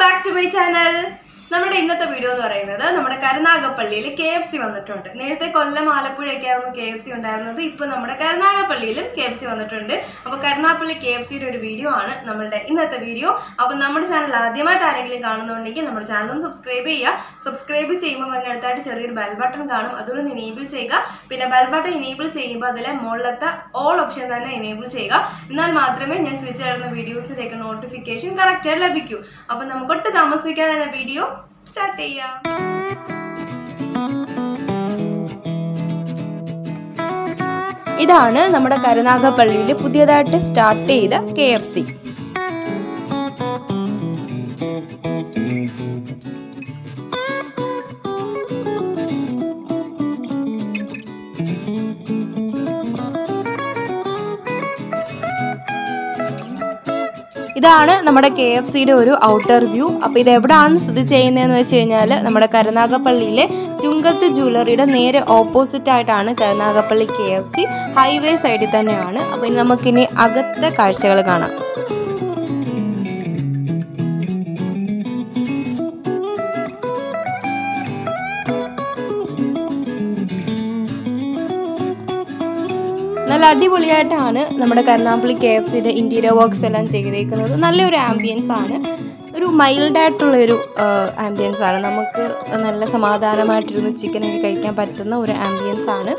back to my channel നമ്മുടെ ഇന്നത്തെ video എന്ന് പറയുന്നത് നമ്മുടെ കരുനാഗപ്പള്ളിയിൽ കെ എഫ് സി വന്നിട്ടുണ്ട് നേരത്തെ കൊല്ലം ആലപ്പുഴയൊക്കെ ആയിരുന്നു കെ എഫ് സി ഉണ്ടായിരുന്നത് ഇപ്പൊ നമ്മുടെ കരുനാഗപ്പള്ളിയിലും കെ എഫ് സി വന്നിട്ടുണ്ട് അപ്പൊ കരുനാഗപ്പള്ളി കെ എഫ് സിയുടെ ഒരു വീഡിയോ ആണ് നമ്മുടെ ഇന്നത്തെ വീഡിയോ അപ്പൊ നമ്മുടെ ചാനൽ ആദ്യമായിട്ട് ആരെങ്കിലും കാണുന്നുണ്ടെങ്കിൽ നമ്മുടെ ചാനൽ ഒന്ന് സബ്സ്ക്രൈബ് ചെയ്യുക സബ്സ്ക്രൈബ് ചെയ്യുമ്പോൾ അതിനടുത്തായിട്ട് ചെറിയൊരു ബെൽ ബട്ടൺ കാണും അതൊന്ന് എനേബിൾ ചെയ്യുക പിന്നെ ബെൽ ബട്ടൺ എനേബിൾ ചെയ്യുമ്പോൾ അതിലെ മുകളിലത്തെ ഓൾ ഓപ്ഷൻ തന്നെ എനേബിൾ ചെയ്യുക എന്നാൽ മാത്രമേ ഞാൻ ഫ്യൂച്ചർ ഇടുന്ന വീഡിയോസിലേക്ക് നോട്ടിഫിക്കേഷൻ കറക്റ്റായിട്ട് ലഭിക്കൂ അപ്പം നമുക്ക് ഒട്ടും താമസിക്കാതെ തന്നെ വീഡിയോ സ്റ്റാർട്ട് ചെയ്യാം ഇതാണ് നമ്മുടെ കരുനാഗപ്പള്ളിയിൽ പുതിയതായിട്ട് സ്റ്റാർട്ട് ചെയ്ത കെ എഫ് സി ഇതാണ് നമ്മുടെ കെ എഫ് സിയുടെ ഒരു ഔട്ടർ വ്യൂ അപ്പോൾ ഇത് എവിടെയാണ് സ്ഥിതി ചെയ്യുന്നതെന്ന് വെച്ച് കഴിഞ്ഞാൽ നമ്മുടെ കരുനാഗപ്പള്ളിയിലെ ചുങ്കത്ത് ജ്വല്ലറിയുടെ നേരെ ഓപ്പോസിറ്റ് ആയിട്ടാണ് Karunagappally K F C highway സൈഡിൽ തന്നെയാണ് അപ്പോൾ ഇനി നമുക്കിനി അകത്തെ കാഴ്ചകൾ കാണാം നല്ല അടിപൊളിയായിട്ടാണ് നമ്മുടെ കരുനാഗപ്പള്ളി കെ എഫ് സിയുടെ ഇൻറ്റീരിയർ വർക്ക്സ് എല്ലാം ചെയ്തേക്കുന്നത് നല്ലൊരു ആംബിയൻസ് ആണ് ഒരു മൈൽഡ് ആയിട്ടുള്ള ഒരു ആംബിയൻസ് ആണ് നമുക്ക് നല്ല സമാധാനമായിട്ടിരുന്ന് ചിക്കനൊക്കെ കഴിക്കാൻ പറ്റുന്ന ഒരു ആംബിയൻസ് ആണ്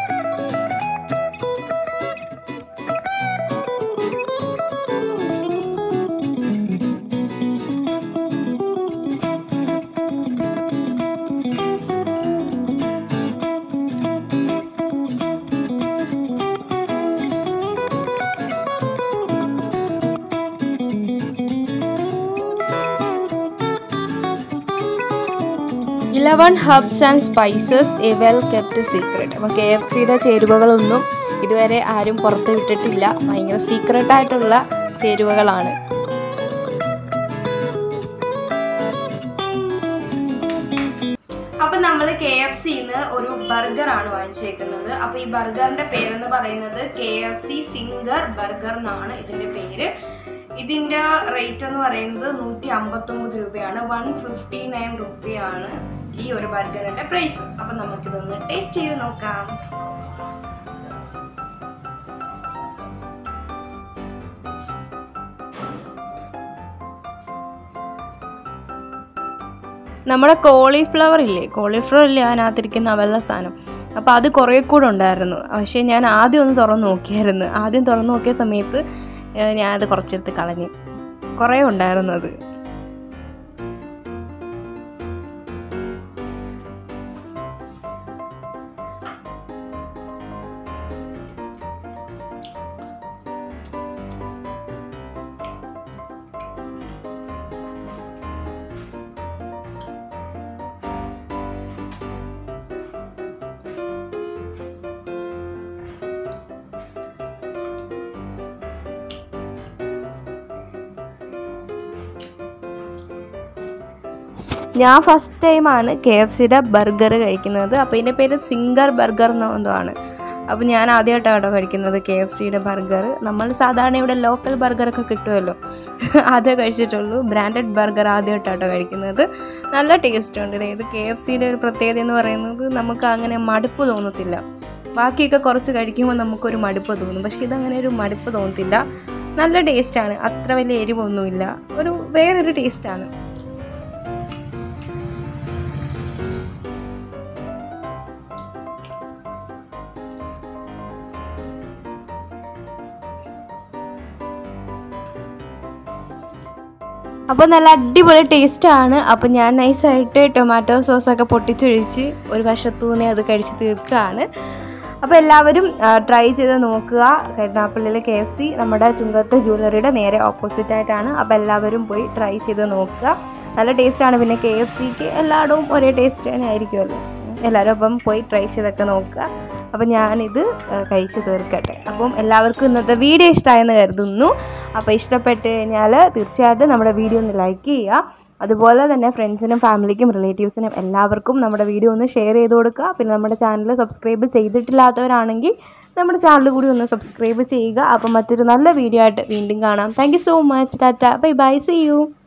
eleven herbs and spices a well kept secret അപ്പോൾ കെ എഫ് സിയുടെ ചേരുവകളൊന്നും ഇതുവരെ ആരും പുറത്ത് വിട്ടിട്ടില്ല ഭയങ്കര സീക്രട്ടായിട്ടുള്ള ചേരുവകളാണ് അപ്പൊ നമ്മൾ കെ എഫ് സിന്ന് ഒരു ബർഗർ ആണ് വാങ്ങിച്ചേക്കുന്നത് അപ്പൊ ഈ ബർഗറിന്റെ പേരെന്ന് പറയുന്നത് K F C zinger burger എന്നാണ് ഇതിന്റെ പേര് ഇതിന്റെ റേറ്റ് എന്ന് പറയുന്നത് നൂറ്റി അമ്പത്തൊമ്പത് രൂപയാണ് വൺ ഫിഫ്റ്റി നയൻ റുപ്പിയാണ് ഈ ഒരു ബർഗറിന്റെ പ്രൈസ് അപ്പൊ നമുക്കിതൊന്ന് ടേസ്റ്റ് ചെയ്ത് നോക്കാം നമ്മുടെ കോളിഫ്ലവർ ഇല്ലേ കോളിഫ്ലവർ ഇല്ലേ അതിനകത്തിരിക്കുന്ന വെള്ള സാധനം അപ്പോൾ അത് കുറേ കൂടെ ഉണ്ടായിരുന്നു പക്ഷേ ഞാൻ ആദ്യം ഒന്ന് തുറന്ന് നോക്കിയായിരുന്നു ആദ്യം തുറന്ന് നോക്കിയ സമയത്ത് ഏഹ്, ഞാനത് കുറച്ചെടുത്ത് കളഞ്ഞു കുറേ ഉണ്ടായിരുന്നു അത് ഞാൻ ഫസ്റ്റ് ടൈമാണ് കെ എഫ് സിയുടെ ബർഗർ കഴിക്കുന്നത് അപ്പോൾ ഇതിൻ്റെ പേര് സിംഗർ ബർഗർ എന്നോ എന്തോ ആണ് അപ്പോൾ ഞാൻ ആദ്യമായിട്ടാണ് കേട്ടോ കഴിക്കുന്നത് കെ എഫ് സിയുടെ ബർഗർ നമ്മൾ സാധാരണ ഇവിടെ ലോക്കൽ ബർഗറൊക്കെ കിട്ടുമല്ലോ അതേ കഴിച്ചിട്ടുള്ളൂ ബ്രാൻഡഡ് ബർഗർ ആദ്യമായിട്ടാണ് കഴിക്കുന്നത് നല്ല ടേസ്റ്റ് ഉണ്ട് ഇത് കെ എഫ് സിയുടെ ഒരു പ്രത്യേകത എന്ന് പറയുന്നത് നമുക്ക് അങ്ങനെ മടുപ്പ് തോന്നത്തില്ല ബാക്കിയൊക്കെ കുറച്ച് കഴിക്കുമ്പോൾ നമുക്കൊരു മടുപ്പ് തോന്നും പക്ഷേ ഇതങ്ങനെ ഒരു മടുപ്പ് തോന്നത്തില്ല നല്ല ടേസ്റ്റാണ് അത്ര വലിയ എരിവൊന്നുമില്ല ഒരു വേറൊരു ടേസ്റ്റാണ് അപ്പോൾ നല്ല അടിപൊളി ടേസ്റ്റാണ് അപ്പോൾ ഞാൻ നൈസായിട്ട് ടൊമാറ്റോ സോസൊക്കെ പൊട്ടിച്ചൊഴിച്ച് ഒരു വശത്തൂന്നെ അത് കഴിച്ച് തീർക്കുകയാണ് അപ്പോൾ എല്ലാവരും ട്രൈ ചെയ്ത് നോക്കുക കരുനാപ്പള്ളിയിലെ കെ എഫ് സി നമ്മുടെ ചുങ്കത്ത് ജ്വല്ലറിയുടെ നേരെ ഓപ്പോസിറ്റ് ആയിട്ടാണ് അപ്പോൾ എല്ലാവരും പോയി ട്രൈ ചെയ്ത് നോക്കുക നല്ല ടേസ്റ്റാണ് പിന്നെ കെ എഫ് സിക്ക് എല്ലായിടവും ഒരേ ടേസ്റ്റ് തന്നെ ആയിരിക്കുമല്ലോ എല്ലാവരും അപ്പം പോയി ട്രൈ ചെയ്തൊക്കെ നോക്കുക അപ്പം ഞാനിത് ആ, കഴിച്ച് തീർക്കട്ടെ അപ്പം എല്ലാവർക്കും ഇന്നത്തെ വീഡിയോ ഇഷ്ടമായെന്ന് കരുതുന്നു അപ്പോൾ ഇഷ്ടപ്പെട്ട് കഴിഞ്ഞാൽ തീർച്ചയായിട്ടും നമ്മുടെ വീഡിയോ ഒന്ന് ലൈക്ക് ചെയ്യുക അതുപോലെ തന്നെ ഫ്രണ്ട്സിനും ഫാമിലിക്കും റിലേറ്റീവ്സിനും എല്ലാവർക്കും നമ്മുടെ വീഡിയോ ഒന്ന് ഷെയർ ചെയ്ത് കൊടുക്കുക പിന്നെ നമ്മുടെ ചാനൽ സബ്സ്ക്രൈബ് ചെയ്തിട്ടില്ലാത്തവരാണെങ്കിൽ നമ്മുടെ ചാനൽ കൂടി ഒന്ന് സബ്സ്ക്രൈബ് ചെയ്യുക അപ്പം മറ്റൊരു നല്ല വീഡിയോ ആയിട്ട് വീണ്ടും കാണാം താങ്ക് യു സോ മച്ച് ടാറ്റ ബൈ ബൈ സി യു